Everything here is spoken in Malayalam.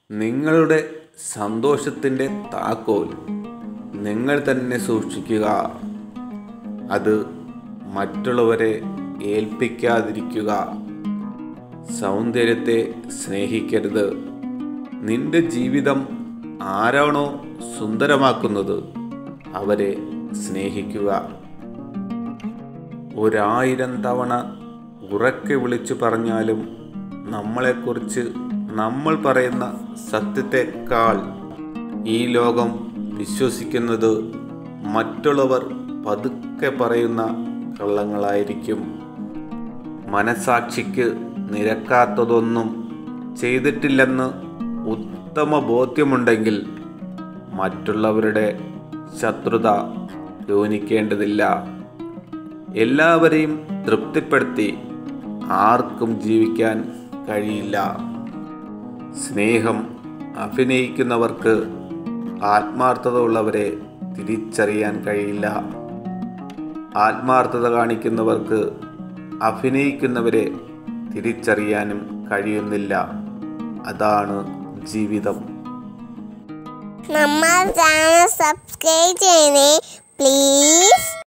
നിങ്ങളുടെ സന്തോഷത്തിൻ്റെ താക്കോൽ നിങ്ങൾ തന്നെ സൂക്ഷിക്കുക അത് മറ്റുള്ളവരെ ഏൽപ്പിക്കാതിരിക്കുക സൗന്ദര്യത്തെ സ്നേഹിക്കരുത് നിന്റെ ജീവിതം ആരാണോ സുന്ദരമാക്കുന്നത് അവരെ സ്നേഹിക്കുക ഒരായിരം തവണ ഉറക്കെ വിളിച്ചു പറഞ്ഞാലും നമ്മളെക്കുറിച്ച് നമ്മൾ പറയുന്ന സത്യത്തെക്കാൾ ഈ ലോകം വിശ്വസിക്കുന്നത് മറ്റുള്ളവർ പതുക്കെ പറയുന്ന കള്ളങ്ങളായിരിക്കും മനസാക്ഷിക്ക് നിരക്കാത്തതൊന്നും ചെയ്തിട്ടില്ലെന്ന് ഉത്തമ ബോധ്യമുണ്ടെങ്കിൽ മറ്റുള്ളവരുടെ ശത്രുത യോനിക്കേണ്ടതില്ല എല്ലാവരെയും തൃപ്തിപ്പെടുത്തി ആർക്കും ജീവിക്കാൻ കഴിയില്ല സ്നേഹം അഭിനയിക്കുന്നവർക്ക് ആത്മാർത്ഥത ഉള്ളവരെ തിരിച്ചറിയാൻ കഴിയില്ല ആത്മാർത്ഥത കാണിക്കുന്നവർക്ക് അഭിനയിക്കുന്നവരെ തിരിച്ചറിയാനും കഴിയുന്നില്ല അതാണ് ജീവിതം നമ്മൾ ചാനൽ സബ്സ്ക്രൈബ് ചെയ്യണേ പ്ലീസ്